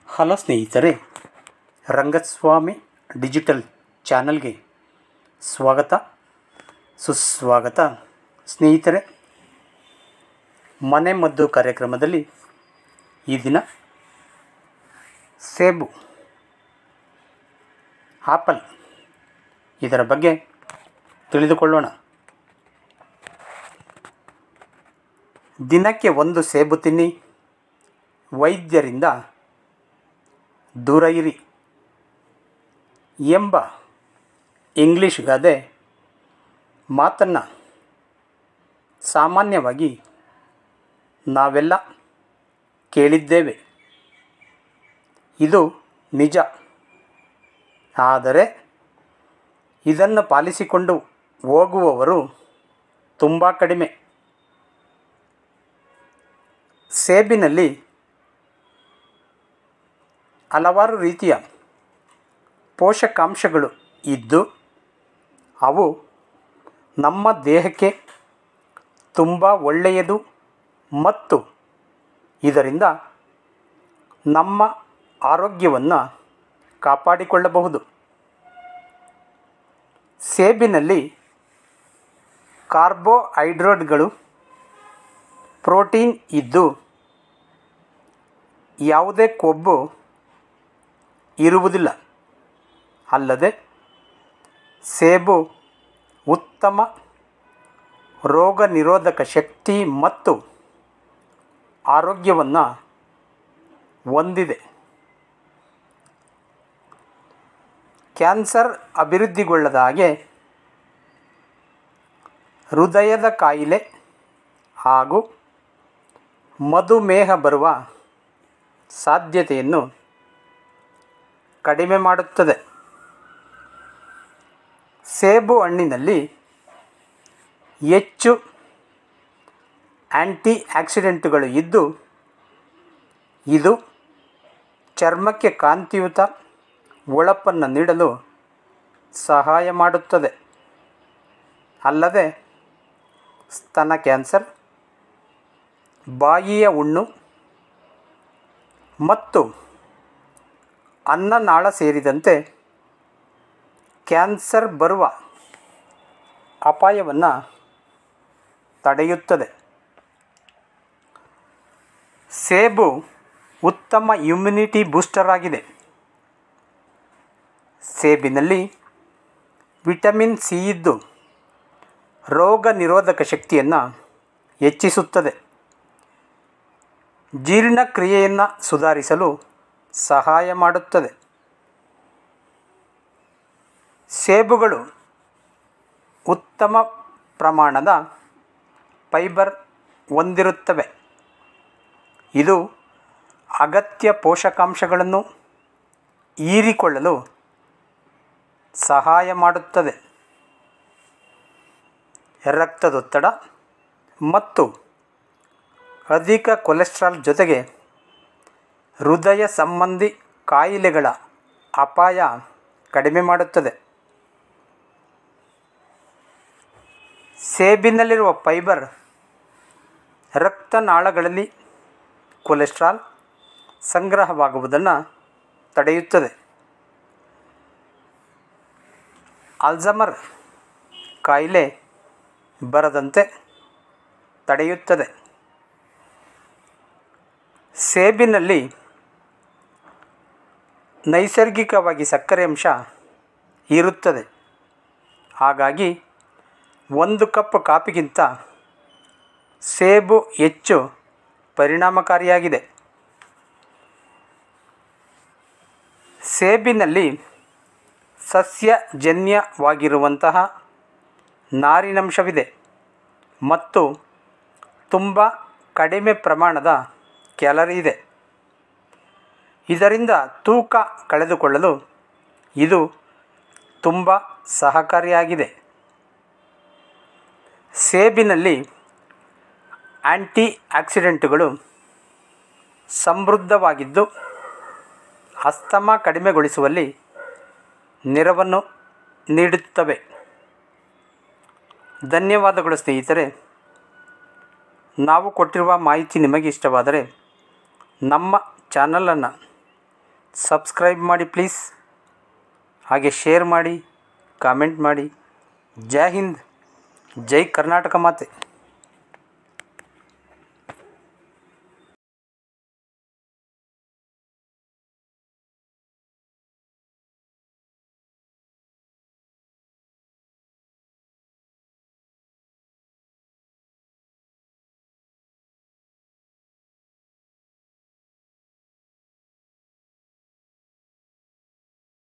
hello ಸ್ನೇಹಿತರೆ Rangaswamy digital ಚಾನಲ್ಗೆ ಸ್ವಾಗತ ಸುಸ್ವಾಗತ ಸ್ನೇಹಿತರೆ ಮನೆ ಮದ್ದು ಕಾರ್ಯಕ್ರಮದಲ್ಲಿ ಈ ದಿನ ಸೇಬು ಆಪಲ್ ಇದರ ಬಗ್ಗೆ ತಿಳಿದುಕೊಳ್ಳೋಣ ದಿನಕ್ಕೆ ಒಂದು ಸೇಬು ತಿನ್ನಿ ವೈದ್ಯರಿಂದ ದೂರ ಇರಿ ಎಂಬ ಇಂಗ್ಲೀಷ್ ಗಾದೆ ಮಾತನ್ನು ಸಾಮಾನ್ಯವಾಗಿ ನಾವೆಲ್ಲ ಕೇಳಿದ್ದೇವೆ ಇದು ನಿಜ ಆದರೆ ಇದನ್ನು ಪಾಲಿಸಿಕೊಂಡು ಹೋಗುವವರು ತುಂಬ ಕಡಿಮೆ ಸೇಬಿನಲ್ಲಿ ಹಲವಾರು ರೀತಿಯ ಪೋಷಕಾಂಶಗಳು ಇದ್ದು ಅವು ನಮ್ಮ ದೇಹಕ್ಕೆ ತುಂಬ ಒಳ್ಳೆಯದು ಮತ್ತು ಇದರಿಂದ ನಮ್ಮ ಆರೋಗ್ಯವನ್ನು ಕಾಪಾಡಿಕೊಳ್ಳಬಹುದು ಸೇಬಿನಲ್ಲಿ ಕಾರ್ಬೋಹೈಡ್ರೇಟ್ಗಳು ಪ್ರೋಟೀನ್ ಇದ್ದು ಯಾವುದೇ ಕೊಬ್ಬು ಇರುವುದಿಲ್ಲ ಅಲ್ಲದೆ ಸೇಬು ಉತ್ತಮ ರೋಗ ನಿರೋಧಕ ಶಕ್ತಿ ಮತ್ತು ಆರೋಗ್ಯವನ್ನು ಹೊಂದಿದೆ ಕ್ಯಾನ್ಸರ್ ಅಭಿವೃದ್ಧಿಗೊಳ್ಳದ ಹಾಗೆ ಹೃದಯದ ಕಾಯಿಲೆ ಹಾಗೂ ಮಧುಮೇಹ ಬರುವ ಸಾಧ್ಯತೆಯನ್ನು ಕಡಿಮೆ ಮಾಡುತ್ತದೆ ಸೇಬು ಹಣ್ಣಿನಲ್ಲಿ ಹೆಚ್ಚು ಆ್ಯಂಟಿ ಆಕ್ಸಿಡೆಂಟುಗಳು ಇದ್ದು ಇದು ಚರ್ಮಕ್ಕೆ ಕಾಂತಿಯುತ ಹೊಳಪನ್ನು ನೀಡಲು ಸಹಾಯ ಮಾಡುತ್ತದೆ ಅಲ್ಲದೆ ಸ್ತನ ಕ್ಯಾನ್ಸರ್ ಬಾಯಿಯ ಹುಣ್ಣು ಮತ್ತು ಅನ್ನನಾಳ ಸೇರಿದಂತೆ ಕ್ಯಾನ್ಸರ್ ಬರುವ ಅಪಾಯವನ್ನು ತಡೆಯುತ್ತದೆ ಸೇಬು ಉತ್ತಮ ಇಮ್ಯುನಿಟಿ ಬೂಸ್ಟರ್ ಆಗಿದೆ ಸೇಬಿನಲ್ಲಿ ವಿಟಮಿನ್ ಸಿ ಇದ್ದು ರೋಗ ನಿರೋಧಕ ಶಕ್ತಿಯನ್ನು ಹೆಚ್ಚಿಸುತ್ತದೆ ಜೀರ್ಣಕ್ರಿಯೆಯನ್ನು ಸುಧಾರಿಸಲು ಸಹಾಯ ಮಾಡುತ್ತದೆ ಸೇಬುಗಳು ಉತ್ತಮ ಪ್ರಮಾಣದ ಫೈಬರ್ ಹೊಂದಿರುತ್ತವೆ ಇದು ಅಗತ್ಯ ಪೋಷಕಾಂಶಗಳನ್ನು ಹೀರಿಕೊಳ್ಳಲು ಸಹಾಯ ಮಾಡುತ್ತದೆ ರಕ್ತದೊತ್ತಡ ಮತ್ತು ಅಧಿಕ ಕೊಲೆಸ್ಟ್ರಾಲ್ ಜೊತೆಗೆ ಹೃದಯ ಸಂಬಂಧಿ ಕಾಯಿಲೆಗಳ ಅಪಾಯ ಕಡಿಮೆ ಮಾಡುತ್ತದೆ ಸೇಬಿನಲ್ಲಿರುವ ಫೈಬರ್ ರಕ್ತನಾಳಗಳಲ್ಲಿ ಕೊಲೆಸ್ಟ್ರಾಲ್ ಸಂಗ್ರಹವಾಗುವುದನ್ನು ತಡೆಯುತ್ತದೆ ಅಲ್ಝಮರ್ ಕಾಯಿಲೆ ಬರದಂತೆ ತಡೆಯುತ್ತದೆ ಸೇಬಿನಲ್ಲಿ ನೈಸರ್ಗಿಕವಾಗಿ ಸಕ್ಕರೆ ಅಂಶ ಇರುತ್ತದೆ ಹಾಗಾಗಿ ಒಂದು ಕಪ್ ಕಾಫಿಗಿಂತ ಸೇಬು ಹೆಚ್ಚು ಪರಿಣಾಮಕಾರಿಯಾಗಿದೆ ಸೇಬಿನಲ್ಲಿ ಸಸ್ಯಜನ್ಯವಾಗಿರುವಂತಹ ನಾರಿನಂಶವಿದೆ ಮತ್ತು ತುಂಬ ಕಡಿಮೆ ಪ್ರಮಾಣದ ಕ್ಯಾಲರಿ ಇದೆ ಇದರಿಂದ ತೂಕ ಕಳೆದುಕೊಳ್ಳಲು ಇದು ತುಂಬ ಸಹಕಾರಿಯಾಗಿದೆ ಸೇಬಿನಲ್ಲಿ ಆ್ಯಂಟಿ ಆಕ್ಸಿಡೆಂಟುಗಳು ಸಮೃದ್ಧವಾಗಿದ್ದು ಅಸ್ತಮ ಕಡಿಮೆಗೊಳಿಸುವಲ್ಲಿ ನೆರವನ್ನು ನೀಡುತ್ತವೆ ಧನ್ಯವಾದಗಳು ಸ್ನೇಹಿತರೆ ನಾವು ಕೊಟ್ಟಿರುವ ಮಾಹಿತಿ ನಿಮಗೆ ಇಷ್ಟವಾದರೆ ನಮ್ಮ ಚಾನಲನ್ನು ಸಬ್ಸ್ಕ್ರೈಬ್ ಮಾಡಿ ಪ್ಲೀಸ್ ಹಾಗೆ ಶೇರ್ ಮಾಡಿ ಕಾಮೆಂಟ್ ಮಾಡಿ ಜೈ ಹಿಂದ್ ಜೈ ಕರ್ನಾಟಕ ಮಾತೆ